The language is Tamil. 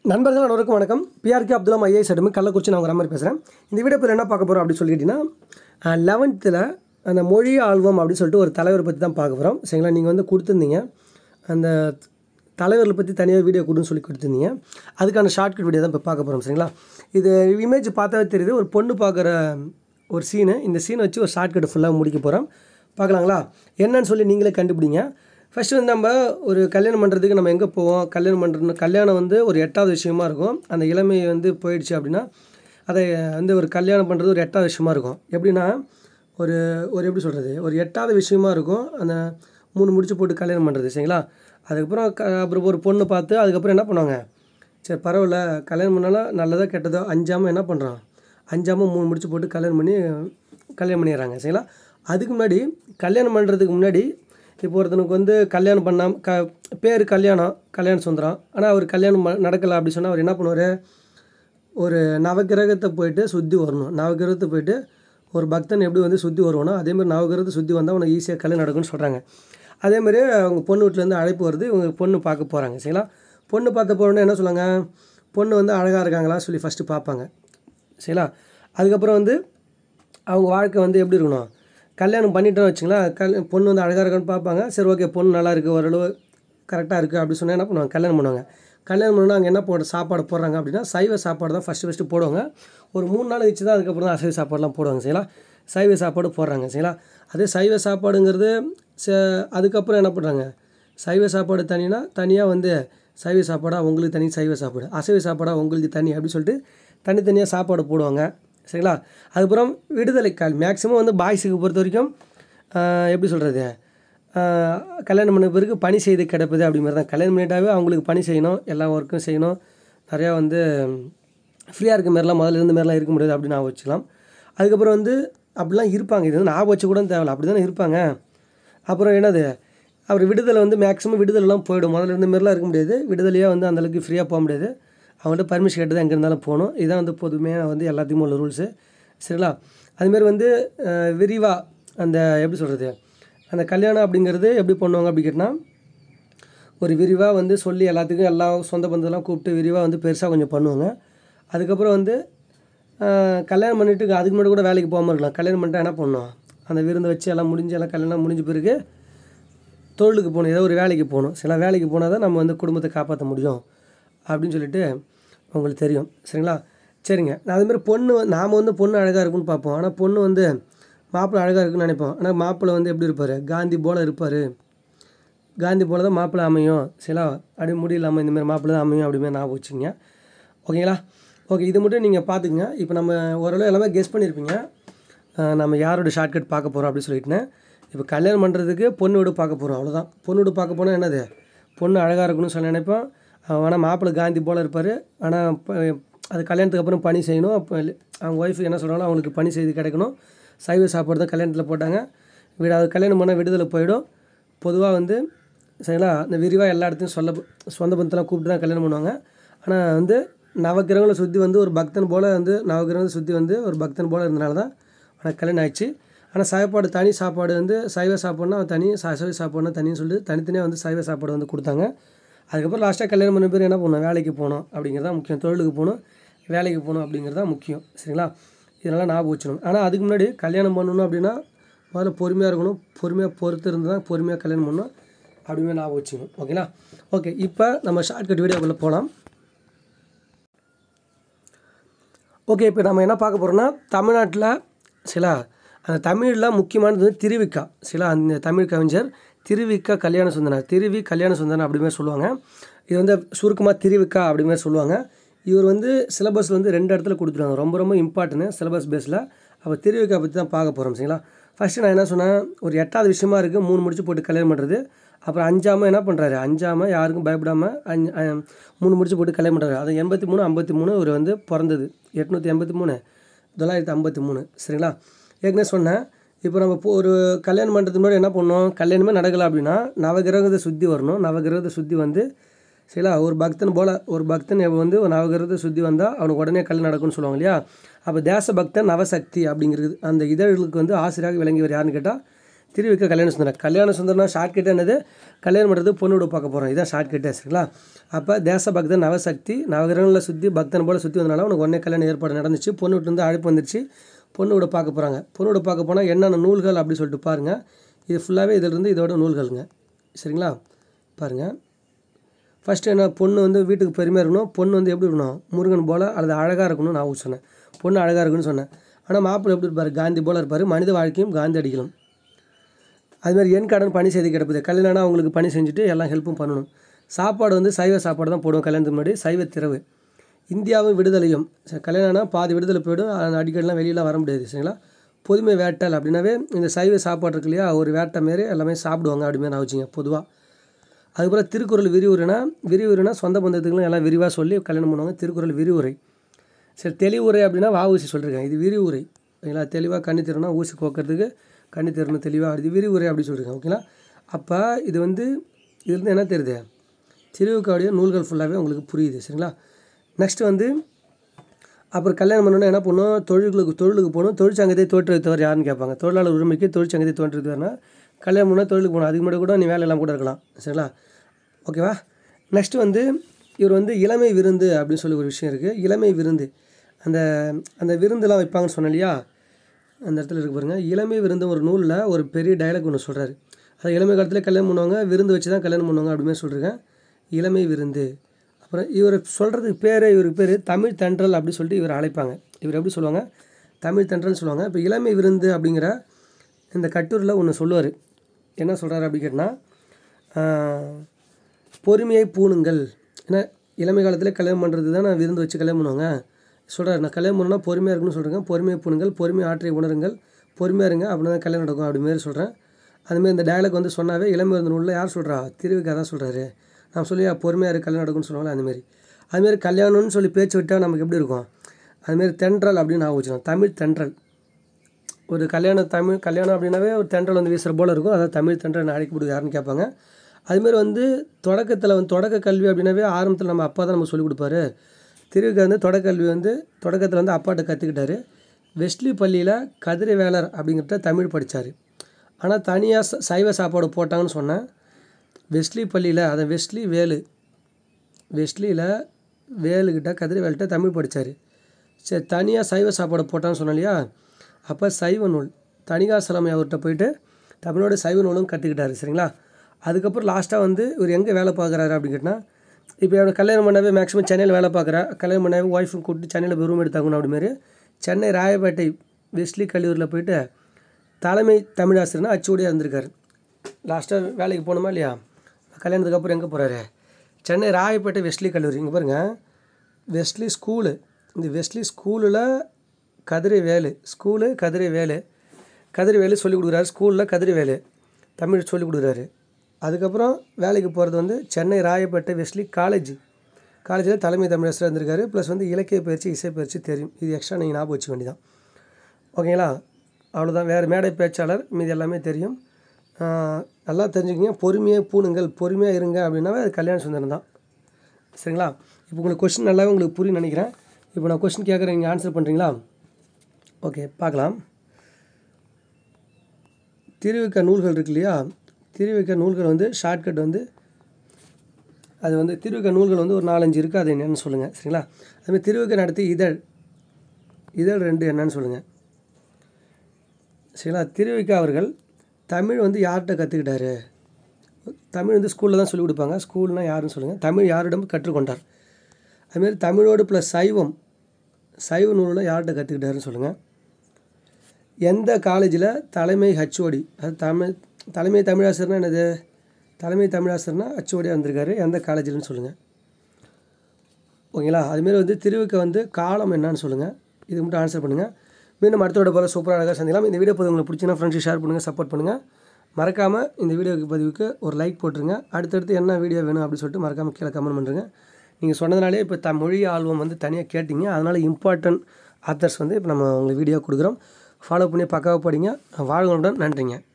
நண்பர்கள் அனைவருக்கும் வணக்கம் பிஆர்கே அப்துல்லாம் ஐஏஎஸ் அடமி கள்ளக்குறிச்சி நான் உங்கள் மாதிரி பேசுகிறேன் இந்த வீடியோ பேர் என்ன பார்க்க போகிறோம் அப்படின்னு சொல்லிக்கிட்டிங்கன்னா லெவன்த்தில் அந்த மொழி ஆல்பம் அப்படின்னு சொல்லிட்டு ஒரு தலைவரை பற்றி தான் பார்க்க போகிறோம் சரிங்களா நீங்கள் வந்து கொடுத்துருந்தீங்க அந்த தலைவர்களை பற்றி தனியாக வீடியோ கொடுன்னு சொல்லி கொடுத்துருந்தீங்க அதுக்கான ஷார்ட்கட் வீடியோ தான் இப்போ பார்க்க போகிறோம் சரிங்களா இது இமேஜ் பார்த்தாவே தெரியுது ஒரு பொண்ணு பார்க்குற ஒரு சீனு இந்த சீனை வச்சு ஒரு ஷார்ட்கட் ஃபுல்லாக முடிக்க போகிறோம் பார்க்கலாங்களா என்னன்னு சொல்லி நீங்களே கண்டுபிடிங்க ஃபஸ்ட்டு வந்து நம்ம ஒரு கல்யாணம் பண்ணுறதுக்கு நம்ம எங்கே போவோம் கல்யாணம் பண்ணுறது கல்யாணம் வந்து ஒரு எட்டாவது விஷயமா இருக்கும் அந்த இளமை வந்து போயிடுச்சு அப்படின்னா அதை வந்து ஒரு கல்யாணம் பண்ணுறது ஒரு எட்டாவது விஷயமா இருக்கும் எப்படின்னா ஒரு ஒரு எப்படி சொல்கிறது ஒரு எட்டாவது விஷயமா இருக்கும் அந்த மூணு முடிச்சு போட்டு கல்யாணம் பண்ணுறது சரிங்களா அதுக்கப்புறம் க அப்புறம் ஒரு பொண்ணு பார்த்து அதுக்கப்புறம் என்ன பண்ணுவாங்க சரி பரவாயில்ல கல்யாணம் பண்ணாலும் நல்லதோ கெட்டதோ அஞ்சாமல் என்ன பண்ணுறோம் அஞ்சாமல் மூணு முடிச்சு போட்டு கல்யாணம் பண்ணி கல்யாணம் பண்ணிடுறாங்க சரிங்களா அதுக்கு முன்னாடி கல்யாணம் பண்ணுறதுக்கு முன்னாடி இப்போ ஒருத்தனுக்கு வந்து கல்யாணம் பண்ணாம க பேர் கல்யாணம் கல்யாண சுந்தரம் ஆனால் அவர் கல்யாணம் ம- நடக்கலை அப்படி சொன்னால் அவர் என்ன பண்ணுவார் ஒரு நவகிரகத்தை போயிட்டு சுற்றி வரணும் நவகிரகத்தை போயிட்டு ஒரு பக்தன் எப்படி வந்து சுற்றி வருவானோ அதேமாதிரி நவகிரகத்தை சுற்றி வந்தால் அவனுக்கு ஈஸியாக கல்யாணம் நடக்கும்னு சொல்கிறாங்க அதேமாதிரி அவங்க பொண்ணு வீட்டிலேருந்து அழைப்பு வருது இவங்க பொண்ணு பார்க்க போகிறாங்க சரிங்களா பொண்ணு பார்த்த போகிறோன்னே என்ன சொல்லுவாங்க பொண்ணு வந்து அழகாக இருக்காங்களா சொல்லி ஃபஸ்ட்டு பார்ப்பாங்க சரிங்களா அதுக்கப்புறம் வந்து அவங்க வாழ்க்கை வந்து எப்படி இருக்கணும் கல்யாணம் பண்ணிட்டோம்னு வச்சுங்களேன் கல் பொண்ணு வந்து அழகாக இருக்கான்னு பார்ப்பாங்க சரி ஓகே பொண்ணு நல்லா இருக்குது ஓரளவு கரெக்டாக இருக்குது அப்படி சொன்னால் என்ன பண்ணுவாங்க கல்யாணம் பண்ணுவாங்க கல்யாணம் பண்ணால் அங்கே என்ன போட சாப்பாடு போடுறாங்க அப்படின்னா சைவ சாப்பாடு தான் ஃபஸ்ட்டு ஃபஸ்ட்டு போடுவாங்க ஒரு மூணு நாள் கழிச்சு தான் அதுக்கப்புறம் தான் அசைவ சாப்பாடுலாம் போடுவாங்க சரிங்களா சைவ சாப்பாடு போடுறாங்க சரிங்களா அதே சைவ சாப்பாடுங்கிறது ச அதுக்கப்புறம் என்ன பண்ணுறாங்க சைவ சாப்பாடு தனினா தனியாக வந்து சைவ சாப்பாடாக உங்களுக்கு தனி சைவ சாப்பாடு அசைவ சாப்பாடாக உங்களுக்கு தனி அப்படின்னு சொல்லிட்டு தனித்தனியாக சாப்பாடு போடுவாங்க சரிங்களா அதுக்கப்புறம் விடுதலை கால் மேக்ஸிமம் வந்து பாய்ஸுக்கு பொறுத்த வரைக்கும் ஆஹ், எப்படி சொல்கிறது கல்யாணம் பண்ண பிறகு பணி செய்து கிடப்பது அப்படி மாதிரி தான் கல்யாணம் பண்ணிட்டாவே அவங்களுக்கு பணி செய்யணும் எல்லா ஒர்க்கும் செய்யணும் நிறையா வந்து ஃப்ரீயாக இருக்க மாதிரிலாம் முதல்ல இருந்த மாதிரிலாம் இருக்க முடியாது அப்படின்னு நான் வச்சுக்கலாம் அதுக்கப்புறம் வந்து அப்படிலாம் இருப்பாங்க இது வந்து ஞாபகம் வச்சு கூட தேவையில்ல அப்படி தானே இருப்பாங்க அப்புறம் என்னது அவர் விடுதலை வந்து மேக்ஸிமம் விடுதலைலாம் போயிடும் முதல்ல இருந்த மாதிரிலாம் இருக்க முடியாது விடுதலையாக வந்து அந்தளவுக்கு ஃப்ரீயாக போக முடியாது அவங்கள்ட்ட பர்மிஷன் கேட்டு தான் எங்கே இருந்தாலும் போகணும் இதான் வந்து பொதுமையாக வந்து எல்லாத்துக்குமே உள்ள ரூல்ஸு சரிங்களா அதுமாரி வந்து விரிவாக அந்த எப்படி சொல்கிறது அந்த கல்யாணம் அப்படிங்கிறது எப்படி பண்ணுவாங்க அப்படி கேட்டால் ஒரு விரிவாக வந்து சொல்லி எல்லாத்துக்கும் எல்லா சொந்த பந்தெல்லாம் கூப்பிட்டு விரிவாக வந்து பெருசாக கொஞ்சம் பண்ணுவாங்க அதுக்கப்புறம் வந்து ஆஹ், கல்யாணம் பண்ணிட்டு அதுக்கு முன்னாடி கூட வேலைக்கு போகாமல் இருக்கலாம் கல்யாணம் பண்ணிட்டா என்ன பண்ணணும் அந்த விருந்து வச்சு எல்லாம் முடிஞ்சு எல்லாம் கல்யாணம் முடிஞ்ச பிறகு தொழிலுக்கு போகணும் ஏதோ ஒரு வேலைக்கு போகணும் சில வேலைக்கு போனால் தான் நம்ம வந்து குடும்பத்தை காப்பாற்ற முடியும் அப்படின்னு சொல்லிட்டு உங்களுக்கு தெரியும் சரிங்களா சரிங்க நான் அதுமாதிரி பொண்ணு நாம் வந்து பொண்ணு அழகாக இருக்குன்னு பார்ப்போம் ஆனால் பொண்ணு வந்து மாப்பிள்ளை அழகாக இருக்குன்னு நினைப்போம் ஆனால் மாப்பிள்ளை வந்து எப்படி இருப்பார் காந்தி போல் இருப்பார் காந்தி போல தான் மாப்பிள்ளை அமையும் சரிங்களா அப்படியே முடி இல்லாமல் இந்தமாதிரி மாப்பிள்ளை தான் அமையும் அப்படிமாரி ஞாபகம் வச்சுங்க ஓகேங்களா ஓகே இது மட்டும் நீங்கள் பார்த்துக்குங்க இப்போ நம்ம ஓரளவு எல்லாமே கெஸ் பண்ணியிருப்பீங்க அஹ் நம்ம யாரோட ஷார்ட்கட் பார்க்க போகிறோம் அப்படின்னு சொல்லிட்டுனேன் இப்போ கல்யாணம் பண்ணுறதுக்கு பொண்ணு வீடு பார்க்க போகிறோம் அவ்வளோதான் பொண்ணு வீடு பார்க்க போனால் என்னது பொண்ணு அழகாக இருக்கணும்னு சொல்லி நினைப்போம் ஆனால் மாப்பிள்ளை காந்தி போல் இருப்பார் ஆனால் அது கல்யாணத்துக்கு அப்புறம் பணி செய்யணும் அப்போ அவங்க ஒய்ஃப் என்ன சொல்கிறாங்களோ அவங்களுக்கு பணி செய்து கிடைக்கணும் சைவ சாப்பாடு தான் கல்யாணத்தில் போட்டாங்க விட அது கல்யாணம் பண்ணால் விடுதலை போயிடும் பொதுவாக வந்து சரிங்களா இந்த விரிவாக எல்லா இடத்தையும் சொல்ல சொந்த பந்தத்தெல்லாம் கூப்பிட்டு தான் கல்யாணம் பண்ணுவாங்க ஆனால் வந்து நவகிரகங்களை சுற்றி வந்து ஒரு பக்தன் போல் வந்து நவகிரகங்களை சுற்றி வந்து ஒரு பக்தன் போல் இருந்தனால தான் ஆனால் கல்யாணம் ஆயிடுச்சு ஆனால் சாப்பாடு தனி சாப்பாடு வந்து சைவ சாப்பாடுனா தனி அசைவ சாப்பாடுனா தனின்னு சொல்லிட்டு தனித்தனியாக வந்து சைவ சாப்பாடு வந்து கொடுத்தாங்க அதுக்கப்புறம் லாஸ்ட்டாக கல்யாணம் பண்ண பேர் என்ன பண்ணணும் வேலைக்கு போகணும் அப்படிங்கிறது தான் முக்கியம் தொழிலுக்கு போகணும் வேலைக்கு போகணும் அப்படிங்கிறது தான் முக்கியம் சரிங்களா இதெல்லாம் ஞாபகம் வச்சுக்கணும் ஆனால் அதுக்கு முன்னாடி கல்யாணம் பண்ணணும் அப்படின்னா முதல்ல பொறுமையாக இருக்கணும் பொறுமையாக பொறுத்து இருந்து தான் பொறுமையாக கல்யாணம் பண்ணணும் அப்படிமே ஞாபகம் வச்சுக்கணும் ஓகேங்களா ஓகே இப்போ நம்ம ஷார்ட்கட் வீடியோக்குள்ளே போகலாம் ஓகே இப்போ நம்ம என்ன பார்க்க போகிறோம்னா தமிழ்நாட்டில் சில அந்த தமிழில் முக்கியமானது வந்து திருவிக்கா சில அந்த தமிழ் கவிஞர் திருவிக்கா கல்யாண சுந்தரன் திருவி கல்யாண சுந்தரன் அப்படி மாதிரி சொல்லுவாங்க இது வந்து சுருக்கமாக திருவிக்கா அப்படி மாதிரி சொல்லுவாங்க இவர் வந்து சிலபஸ் வந்து ரெண்டு இடத்துல கொடுத்துருவாங்க ரொம்ப ரொம்ப இம்பார்ட்டன்ட் சிலபஸ் பேஸில் அப்போ திருவிக்கா பற்றி தான் பார்க்க போகிறோம் சரிங்களா ஃபஸ்ட்டு நான் என்ன சொன்னேன் ஒரு எட்டாவது விஷயமா இருக்குது மூணு முடிச்சு போட்டு கல்யாணம் பண்ணுறது அப்புறம் அஞ்சாமல் என்ன பண்ணுறாரு அஞ்சாமல் யாருக்கும் பயப்படாமல் அஞ்சு அஹ், மூணு முடிச்சு போட்டு கல்யாணம் பண்ணுறாரு அது எண்பத்தி மூணு ஐம்பத்தி மூணு ஒரு வந்து பிறந்தது எட்நூற்றி எண்பத்தி மூணு தொள்ளாயிரத்தி ஐம்பத்தி மூணு சரிங்களா ஏற்கனவே சொன்னேன் இப்போ நம்ம இப்போ ஒரு கல்யாணம் பண்ணுறதுக்கு முன்னாடி என்ன பண்ணோம் கல்யாணமே நடக்கலை அப்படின்னா நவகிரகத்தை சுற்றி வரணும் நவகிரகத்தை சுற்றி வந்து சரிங்களா ஒரு பக்தன் போல் ஒரு பக்தன் எப்ப வந்து ஒரு நவகிரகத்தை சுற்றி வந்தால் அவனுக்கு உடனே கல்யாணம் நடக்கும்னு சொல்லுவாங்க இல்லையா அப்போ தேசபக்தன் நவசக்தி அப்படிங்கிறது அந்த இதழ்களுக்கு வந்து ஆசிரியராக விளங்கியவர் யாருன்னு கேட்டால் திருவிக்க கல்யாண சுந்தரம் கல்யாண சுந்தரம்னா ஷார்ட்கட் என்னது கல்யாணம் பண்ணுறது பொண்ணு விட பார்க்க போகிறோம் இதான் ஷார்ட்கட்டே சரிங்களா அப்போ தேசபக்தன் நவசக்தி நவகிரகங்களில் சுற்றி பக்தன் போல் சுற்றி வந்தனால உனக்கு ஒன்றே கல்யாணம் ஏற்பாடு நடந்துச்சு பொண்ணு விட்டு வந்து அழைப்பு வந்துருச்சு பொண்ணு விட பார்க்க போகிறாங்க பொண்ணு விட பார்க்க போனால் என்னென்ன நூல்கள் அப்படி சொல்லிட்டு பாருங்கள் இது ஃபுல்லாகவே இதிலிருந்து இதோட நூல்களுங்க சரிங்களா பாருங்கள் ஃபஸ்ட்டு என்ன பொண்ணு வந்து வீட்டுக்கு பெருமையாக இருக்கணும் பொண்ணு வந்து எப்படி இருக்கணும் முருகன் போல் அல்லது அழகாக இருக்கணும்னு நான் சொன்னேன் பொண்ணு அழகாக இருக்குன்னு சொன்னேன் ஆனால் மாப்பிள்ளை எப்படி இருப்பார் காந்தி போல் இருப்பார் மனித வாழ்க்கையும் காந்தி அடிகளும் அதுமாதிரி என் கடன் பணி செய்து கிடப்புது கல்யாணம்னா அவங்களுக்கு பணி செஞ்சுட்டு எல்லாம் ஹெல்ப்பும் பண்ணணும் சாப்பாடு வந்து சைவ சாப்பாடு தான் போடுவோம் கல்யாணத்துக்கு முன்னாடி சைவ திறவு இந்தியாவும் விடுதலையும் சரி, கல்யாணம்னா பாதி விடுதலை போயிடும் அந்த அடிக்கடிலாம் வெளியெலாம் வர முடியாது சரிங்களா பொதுமை வேட்டல் அப்படின்னாவே இந்த சைவ சாப்பாடு இருக்கு இல்லையா ஒரு வேட்டை மாரி எல்லாமே சாப்பிடுவாங்க அப்படி மாதிரி நான் வச்சுங்க பொதுவாக அதுக்கப்புறம் திருக்குறள் விரிவுரைனா விரிவுரைனா சொந்த பந்தத்துக்குலாம் எல்லாம் விரிவாக சொல்லி கல்யாணம் பண்ணுவாங்க திருக்குறள் விரிவுரை சரி தெளிவுரை அப்படின்னா வா ஊசி சொல்லியிருக்கேன் இது விரிவுரை ஓகேங்களா தெளிவாக கண்ணி திறனா ஊசி கோக்கிறதுக்கு கண்ணி திறனும் தெளிவாக இது விரிவுரை அப்படி சொல்லியிருக்கேன் ஓகேங்களா அப்போ இது வந்து இதுலேருந்து என்ன தெரியுது திருவுக்காவுடைய நூல்கள் ஃபுல்லாகவே உங்களுக்கு புரியுது சரிங்களா நெக்ஸ்ட் வந்து அப்புறம் கல்யாணம் பண்ணோன்னா என்ன பண்ணும் தொழில்களுக்கு தொழிலுக்கு போகணும் தொழிற்சங்கத்தை தோற்றுவித்தவர் யாருன்னு கேட்பாங்க தொழிலாளர் உரிமைக்கு தொழிற்சங்கத்தை தோற்றுவித்தவர்னா கல்யாணம் பண்ணால் தொழிலுக்கு போகணும் அதுக்கு முன்னாடி கூட நீ வேலையெல்லாம் கூட இருக்கலாம் சரிங்களா ஓகேவா நெக்ஸ்ட் வந்து இவர் வந்து இளமை விருந்து அப்படின்னு சொல்லி ஒரு விஷயம் இருக்குது இளமை விருந்து அந்த அந்த விருந்தெல்லாம் வைப்பாங்கன்னு சொன்னேன் இல்லையா அந்த இடத்துல இருக்கு பாருங்க இளமை விருந்து ஒரு நூலில் ஒரு பெரிய டயலாக் ஒன்று சொல்கிறாரு அது இளமை காலத்தில் கல்யாணம் பண்ணுவாங்க விருந்து வச்சு தான் கல்யாணம் பண்ணுவாங்க அப்படின்னு சொல்லியிருக்கேன் இளமை விருந்து அப்புறம் இவர் சொல்கிறதுக்கு பேர் இவருக்கு பேர் தமிழ் தென்றல் அப்படி சொல்லிட்டு இவர் அழைப்பாங்க இவர் எப்படி சொல்லுவாங்க தமிழ் தென்றல்னு சொல்லுவாங்க இப்போ இளமை விருந்து அப்படிங்கிற இந்த கட்டுரையில் ஒன்று சொல்லுவார் என்ன சொல்கிறாரு அப்படி கேட்டால் பொறுமையை பூணுங்கள் ஏன்னா இளமை காலத்தில் கல்யாணம் பண்ணுறது தான் நான் விருந்து வச்சு கல்யாணம் பண்ணுவாங்க சொல்கிறார் நான் கல்யாணம் பண்ணால் பொறுமையாக இருக்குன்னு சொல்கிறேன் பொறுமையை பூணுங்கள் பொறுமை ஆற்றை உணருங்கள் பொறுமையாக இருங்க அப்படின்னா தான் கல்யாணம் நடக்கும் அப்படி மாரி சொல்கிறேன் அதுமாரி இந்த டயலாக் வந்து சொன்னாவே இளமை விருந்து நூலில் யார் சொல்கிறா திருவிக்கா தான் சொல்கிறாரு நான் சொல்லி பொறுமையாக இருக்கு கல்யாணம் நடக்கும்னு சொல்லுவாங்களே அதுமாரி அதுமாரி கல்யாணம்னு சொல்லி பேச்சு விட்டால் நமக்கு எப்படி இருக்கும் அதுமாரி தென்றல் அப்படின்னு நான் வச்சுக்கோம் தமிழ் தென்றல் ஒரு கல்யாணம் தமிழ் கல்யாணம் அப்படின்னாவே ஒரு தென்றல் வந்து வீசுகிற போல் இருக்கும் அதாவது தமிழ் தென்றல் அழைக்கப்படுது யாருன்னு கேட்பாங்க அதுமாரி வந்து தொடக்கத்தில் வந்து தொடக்க கல்வி அப்படின்னாவே ஆரம்பத்தில் நம்ம அப்பா தான் நமக்கு சொல்லிக் கொடுப்பாரு திருவிக்கா வந்து தொடக்க கல்வி வந்து தொடக்கத்தில் வந்து அப்பாட்ட கற்றுக்கிட்டாரு வெஸ்ட்லி பள்ளியில் கதிரை வேலர் அப்படிங்கிறத தமிழ் படித்தார் ஆனால் தனியாக சைவ சாப்பாடு போட்டாங்கன்னு சொன்னேன் வெஸ்ட்லி பள்ளியில் அதை வெஸ்ட்லி வேலு வெஸ்ட்லியில் வேலுக்கிட்ட கதிரை வேலுகிட்ட தமிழ் படித்தார் சரி தனியாக சைவ சாப்பாடு போட்டான்னு சொன்னேன் இல்லையா அப்போ சைவ நூல் தணிகாசலம் அவர்கிட்ட போயிட்டு தமிழோட சைவ நூலும் கற்றுக்கிட்டாரு சரிங்களா அதுக்கப்புறம் லாஸ்ட்டாக வந்து இவர் எங்கே வேலை பார்க்குறாரு அப்படின்னு கேட்டால் இப்போ அவர் கல்யாணம் பண்ணவே மேக்ஸிமம் சென்னையில் வேலை பார்க்குறா கல்யாணம் பண்ணவே ஒய்ஃபும் கூப்பிட்டு சென்னையில் போய் ரூம் எடுத்தாங்கணும் அப்படிமாரி சென்னை ராயப்பேட்டை வெஸ்ட்லி கல்லூரியில் போயிட்டு தலைமை தமிழாசிரியர்னா அச்சுவடியாக இருந்திருக்காரு லாஸ்ட்டாக வேலைக்கு போகணுமா இல்லையா கல்யாணத்துக்கு அப்புறம் எங்கே போகிறாரு சென்னை ராயப்பேட்டை வெஸ்ட்லி கல்லூரி இங்கே பாருங்கள் வெஸ்ட்லி ஸ்கூலு இந்த வெஸ்ட்லி ஸ்கூலில் கதிரை வேலு ஸ்கூலு கதிரை வேலு கதிரை வேலு சொல்லிக் கொடுக்குறாரு ஸ்கூலில் கதிரை வேலு தமிழ் சொல்லிக் கொடுக்குறாரு அதுக்கப்புறம் வேலைக்கு போகிறது வந்து சென்னை ராயப்பேட்டை வெஸ்ட்லி காலேஜ் காலேஜில் தலைமை தமிழாசிரியர் இருந்திருக்காரு ப்ளஸ் வந்து இலக்கிய பயிற்சி இசை பயிற்சி தெரியும் இது எக்ஸ்ட்ரா நீங்கள் ஞாபகம் வச்சுக்க வேண்டியதான் ஓகேங்களா அவ்வளோதான் வேறு மேடை பேச்சாளர் மீது எல்லாமே தெரியும் ஆஹ் நல்லா தெரிஞ்சுக்கிங்க பொறுமையாக பூணுங்கள் பொறுமையாக இருங்க அப்படின்னாவே அது கல்யாண சுந்தரம் தான் சரிங்களா இப்போ உங்களுக்கு கொஸ்டின் நல்லாவே உங்களுக்கு புரியும் நினைக்கிறேன் இப்போ நான் கொஸ்டின் கேட்குறேன் நீங்கள் ஆன்சர் பண்ணுறீங்களா ஓகே பார்க்கலாம் திருவிக்க நூல்கள் இருக்கு இல்லையா திருவிக்க நூல்கள் வந்து ஷார்ட்கட் வந்து அது வந்து திருவிக்க நூல்கள் வந்து ஒரு நாலஞ்சு இருக்குது அது என்னென்னு சொல்லுங்கள் சரிங்களா அதுமாதிரி திருவிக்க நடத்தி இதழ் இதழ் ரெண்டு என்னன்னு சொல்லுங்கள் சரிங்களா திருவிக்க அவர்கள் தமிழ் வந்து யார்கிட்ட கற்றுக்கிட்டாரு தமிழ் வந்து ஸ்கூலில் தான் சொல்லிக் கொடுப்பாங்க ஸ்கூல்னால் யாருன்னு சொல்லுங்கள் தமிழ் யாரிடம் கற்றுக்கொண்டார் அதுமாரி தமிழோடு ப்ளஸ் சைவம் சைவ நூலில் யார்கிட்ட கற்றுக்கிட்டாருன்னு சொல்லுங்கள் எந்த காலேஜில் தலைமை ஹச்ஓடி அது தமிழ் தலைமை தமிழாசிரியர்னா என்னது தலைமை தமிழாசிரியர்னா ஹச்ஓடியாக வந்திருக்காரு எந்த காலேஜில்னு சொல்லுங்கள் ஓகேங்களா அதுமாரி வந்து திருவுக்கு வந்து காலம் என்னன்னு சொல்லுங்கள் இது மட்டும் ஆன்சர் பண்ணுங்கள் மீண்டும் அடுத்தோட போல சூப்பராக அழகாக சந்திக்கலாம் இந்த வீடியோ பதிவு உங்களுக்கு பிடிச்சினா ஃப்ரெண்ட்ஸ் ஷேர் பண்ணுங்கள் சப்போர்ட் பண்ணுங்கள் மறக்காமல் இந்த வீடியோக்கு பதிவுக்கு ஒரு லைக் போட்டுருங்க அடுத்தடுத்து என்ன வீடியோ வேணும் அப்படின்னு சொல்லிட்டு மறக்காமல் கீழே கமெண்ட் பண்ணுறேங்க நீங்கள் சொன்னதுனாலே இப்போ த மொழி ஆல்பம் வந்து தனியாக கேட்டிங்க அதனால் இம்பார்ட்டன்ட் ஆத்தர்ஸ் வந்து இப்போ நம்ம உங்களுக்கு வீடியோ கொடுக்குறோம் ஃபாலோ பண்ணி பக்காவாக படிங்க வாழ்களுடன் நன்றிங்க